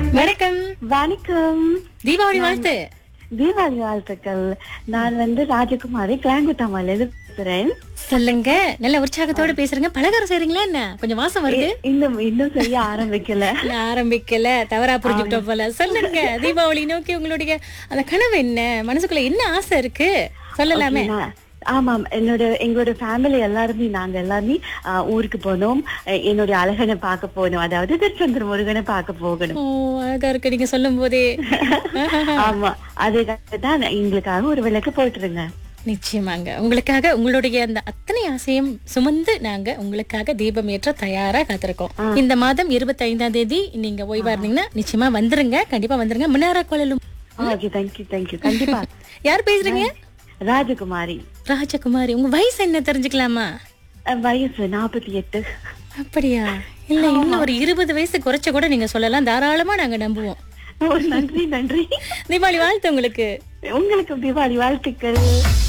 வணக்கம் வணக்கம் தீபாவளி வாழ்த்து தீபாவளி வாழ்த்துக்கள் நான் வந்து ராஜகுமாரி கிளாங்குத்தாமல இருந்து பேசுறேன் சொல்லுங்க நல்ல உற்சாகத்தோட பேசுறீங்க பலகாரம் செய்றீங்களா என்ன கொஞ்சம் வாசம் வருது இன்னும் இன்னும் செய்ய ஆரம்பிக்கல இல்ல, ஆரம்பிக்கல தவறா புரிஞ்சுக்கிட்டோம் போல சொல்லுங்க தீபாவளி நோக்கி உங்களுடைய அந்த கனவு என்ன மனசுக்குள்ள என்ன ஆசை இருக்கு சொல்லலாமே நான்- ஆமாம் என்னோட எங்களோட ஃபேமிலி எல்லாருமே நாங்க எல்லாருமே ஆ, ஊருக்கு போனோம் அஹ், என்னுடைய அழகனை பார்க்க போனோம் அதாவது திருச்செந்தூர் முருகனை பார்க்க போகணும் ஓ அழகா இருக்கு நீங்க சொல்லும் போதே ஆமா அதுக்காக தான் எங்களுக்காக ஒரு விளக்கு போட்டுருங்க நிச்சயமாங்க உங்களுக்காக உங்களுடைய அந்த அத்தனை ஆசையும் சுமந்து நாங்க உங்களுக்காக தீபம் ஏற்ற தயாரா காத்திருக்கோம் இந்த மாதம் இருபத்தி ஐந்தாம் தேதி நீங்க ஓய்வா இருந்தீங்கன்னா நிச்சயமா வந்துருங்க கண்டிப்பா வந்துருங்க மின்னாரா கோலலும் ஓகே தேங்க்யூ தேங்க்யூ கண்டிப்பா யார் பேசுறீங்க ராஜகுமாரி ராஜகுமாரி உங்க வயசு என்ன தெரிஞ்சுக்கலாமா அஹ், வயசு நாற்பத்தி எட்டு அப்படியா இல்ல இன்னும் ஒரு இருபது வயசு குறைச்ச கூட நீங்க சொல்லலாம் தாராளமா நாங்க நம்புவோம் ஓ நன்றி நன்றி தீபாவளி வாழ்த்து உங்களுக்கு உங்களுக்கு தீபாவளி வாழ்த்துக்கள்